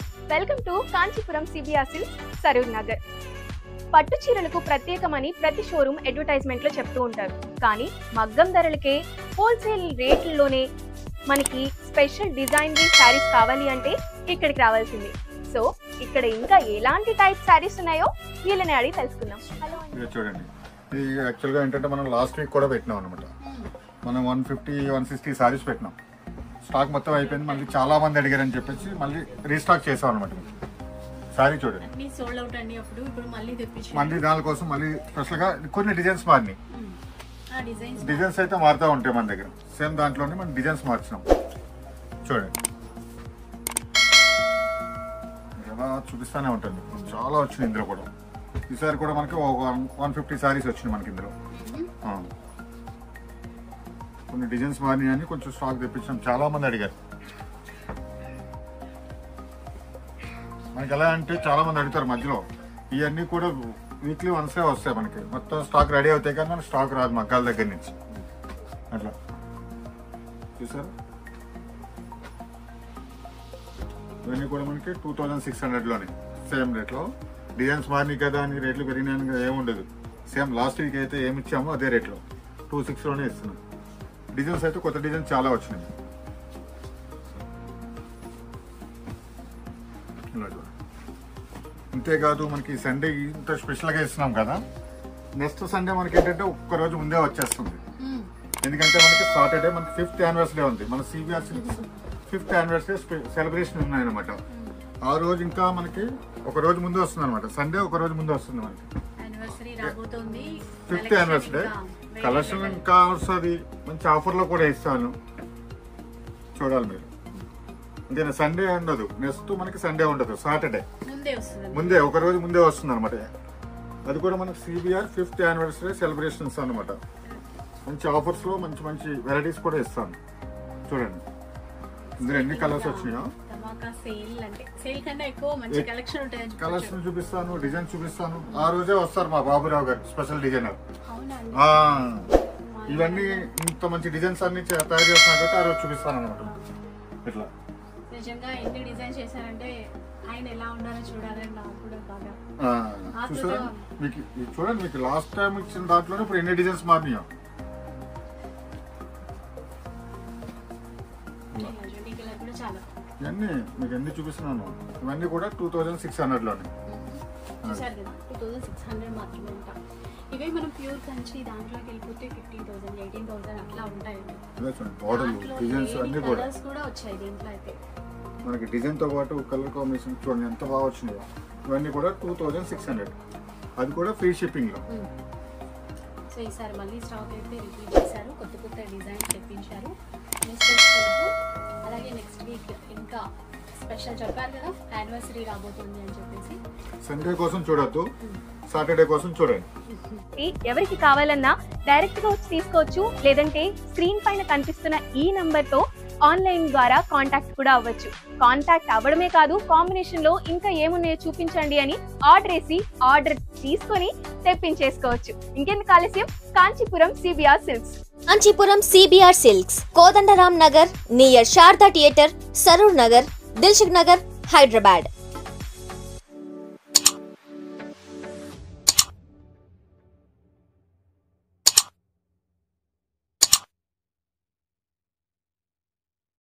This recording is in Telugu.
Welcome to Kanchipuram CBRC Saroor Nagar పట్టు చీరలకు ప్రత్యేకమని ప్రతి షోరూమ్ అడ్వర్టైజ్మెంట్ లో చెప్తూ ఉంటారు కానీ మగ్గం ధరలకే హోల్సేల్ రేట్లలోనే మనకి స్పెషల్ డిజైన్ శారీస్ కావాలి అంటే ఇక్కడికి రావాల్సింది సో ఇక్కడ ఇంకా ఎలాంటి టైప్ శారీస్ ఉన్నాయో వీళ్ళని అడిగి తెలుసుకుందాం హలో ఇది చూడండి ఇది యాక్చువల్గా ఏంటంటే మనం లాస్ట్ వీక్ కూడా పెట్టినాం అనమాట మనం one fifty one sixty saris పెట్టినాం స్టాక్ మొత్తం అయిపోయింది మళ్ళీ చాలా మంది అడిగారని చెప్పేసి మళ్ళీ రీస్టాక్ చేసాం అనమాట సారీ చూడండి అన్ని సోల్డ్ అవుట్ అండి అప్పుడు ఇప్పుడు మళ్ళీ తెప్పించి మళ్ళీ దానికోసం మళ్ళీ స్పెషల్గా కొన్ని డిజైన్స్ మారినాయి ఆ డిజైన్స్ డిజైన్స్ అయితే మారుతూ ఉంటాయి మన దగ్గర సేమ్ దాంట్లోనే మనం డిజైన్స్ మార్చినాం చూడండి ఎలా చూపిస్తానే ఉంటుంది చాలా వచ్చినాయి ఇందులో కూడా ఈసారి కూడా మనకి వన్ ఫిఫ్టీ సారీస్ వచ్చినాయి మనకి ఇందులో ఆ. కొన్ని డిజైన్స్ మారినాయని కొంచెం స్టాక్ తెప్పించాం చాలా మంది అడిగారు మనకి ఎలా అంటే చాలా మంది అడుగుతారు మధ్యలో ఇవన్నీ కూడా వీక్లీ వన్సే వస్తాయి మనకి మొత్తం స్టాక్ రెడీ అవుతాయి కానీ మనకి స్టాక్ రాదు మగ్గాల దగ్గర నుంచి అట్లా చూసారు ఇవన్నీ కూడా మనకి టూ థౌజండ్ సిక్స్ హండ్రెడ్లోనే సేమ్ రేట్లో డిజైన్స్ మారినాయి కదా అని రేట్లు పెరిగినాయని ఏముండదు సేమ్ లాస్ట్ వీక్ అయితే ఏమి ఇచ్చామో అదే రేట్లో టూ సిక్స్లోనే ఇస్తున్నాం డిజైన్స్ అయితే కొత్త డిజైన్స్ చాలా వచ్చినాయి ఇలా చూడండి. అంతేకాదు మనకి సండే ఇంత స్పెషల్గా ఇస్తున్నాం కదా నెక్స్ట్ సండే మనకి ఏంటంటే ఒక్క రోజు ముందే వచ్చేస్తుంది ఎందుకంటే మనకి సాటర్డే మనకి ఫిఫ్త్ యానివర్సరీ ఉంది మన సిబిఆర్ ఫిఫ్త్ యానివర్సరీ సెలబ్రేషన్ ఉన్నాయన్నమాట ఆ రోజు ఇంకా మనకి ఒక రోజు ముందు వస్తుంది అనమాట సండే ఒక రోజు ముందు వస్తుంది మనకి యానివర్సరీ రాబోతోంది ఫిఫ్త్ యానివర్సరీ కలెక్షన్ ఇంకా వస్తుంది మంచి ఆఫర్లో కూడా ఇస్తాను చూడాలి మీరు అంతేనా సండే ఉండదు నెక్స్ట్ మనకి సండే ఉండదు సాటర్డే ముందే వస్తుంది ముందే ఒక రోజు ముందే వస్తుంది అనమాట అది కూడా మనకి సిబిఆర్ ఫిఫ్త్ యానివర్సరీ సెలబ్రేషన్స్ అనమాట మంచి ఆఫర్స్ లో మంచి మంచి వెరైటీస్ కూడా ఇస్తాను చూడండి ఇందులో ఎన్ని కలర్స్ వచ్చినాయో ధమాకా సేల్ అంటే సేల్ కంటే ఎక్కువ మంచి కలెక్షన్ ఉంటాయని కలర్స్ చెప్పొచ్చు. చూపిస్తాను డిజైన్ చూపిస్తాను ఆ రోజే వస్తారు మా బాబురావు గారు స్పెషల్ డిజైనర్ అవునా అండి? ఆ, ఇవన్నీ ఇంత మంచి డిజైన్స్ అన్ని చే- తయారు చేస్తున్నా కాబట్టి ఆ రోజు చూపిస్తాను అనమాట ఇట్లా నిజంగా ఎన్ని డిజైన్ చేశారంటే ఆయన ఎలా ఉండాలో చూడాలని నాకు కూడా బాగా ఆ, చూసారా మీకు ఇది చూడండి మీకు లాస్ట్ టైం ఇచ్చిన దాంట్లోనే ఇప్పుడు ఎన్ని డిజైన్స్ మారినాయో చూడండి కలర్ కూడా చాలా ఇవన్నీ మీకు ఎన్ని చూపిస్తున్నాను ఇవన్నీ కూడా టూ థౌజండ్ సిక్స్ హండ్రెడ్లోనే చూసారు కదా టూ థౌసండ్ సిక్స్ హండ్రెడ్ మాత్రమే ఉంటాం ఇవే మనం ప్యూర్ కంచి దాంట్లోకి వెళ్ళిపోతే ఫిఫ్టీన్ థౌసండ్ ఎయిటీన్ థౌసండ్ అట్లా ఉంటాయండి ఇదే చూడండి బార్డర్లు డిజైన్స్ అన్ని కూడా కలర్స్ కూడా వచ్చాయి దీంట్లో అయితే మనకి డిజైన్తో పాటు కలర్ కాంబినేషన్ చూడండి ఎంత బాగా వచ్చినాయో ఇవన్నీ కూడా టూ థౌజండ్ సిక్స్ హండ్రెడ్ అది కూడా ఫ్రీ షిప్పింగ్లో సో ఈసారి మళ్ళీ స్టాక్ అయితే రిపీట్ చేశారు కొత్త కొత్త డిజైన్స్ తెప్పించారు నెక్స్ట్ వరకు అలాగే నెక్స్ట్ వీక్ ఇంకా స్పెషల్ చెప్పారు కదా యానివర్సరీ రాబోతుంది అని చెప్పేసి సండే కోసం చూడొద్దు సాటర్డే కోసం చూడండి ఈ ఎవరికి కావాలన్నా డైరెక్ట్ గా వచ్చి తీసుకోవచ్చు లేదంటే స్క్రీన్ పైన కనిపిస్తున్న ఈ నంబర్ తో ఆన్లైన్ ద్వారా కాంటాక్ట్ కూడా అవ్వచ్చు కాంటాక్ట్ అవ్వడమే కాదు కాంబినేషన్ లో ఇంకా ఏమున్నాయో చూపించండి అని ఆర్డర్ వేసి ఆర్డర్ తీసుకొని తెప్పించేసుకోవచ్చు ఇంకెందుకు ఆలస్యం Kanchipuram CBR silks Kanchipuram CBR silks Kodandaram Nagar near Sharada theatre Saroor Nagar Dilsukh Nagar Hyderabad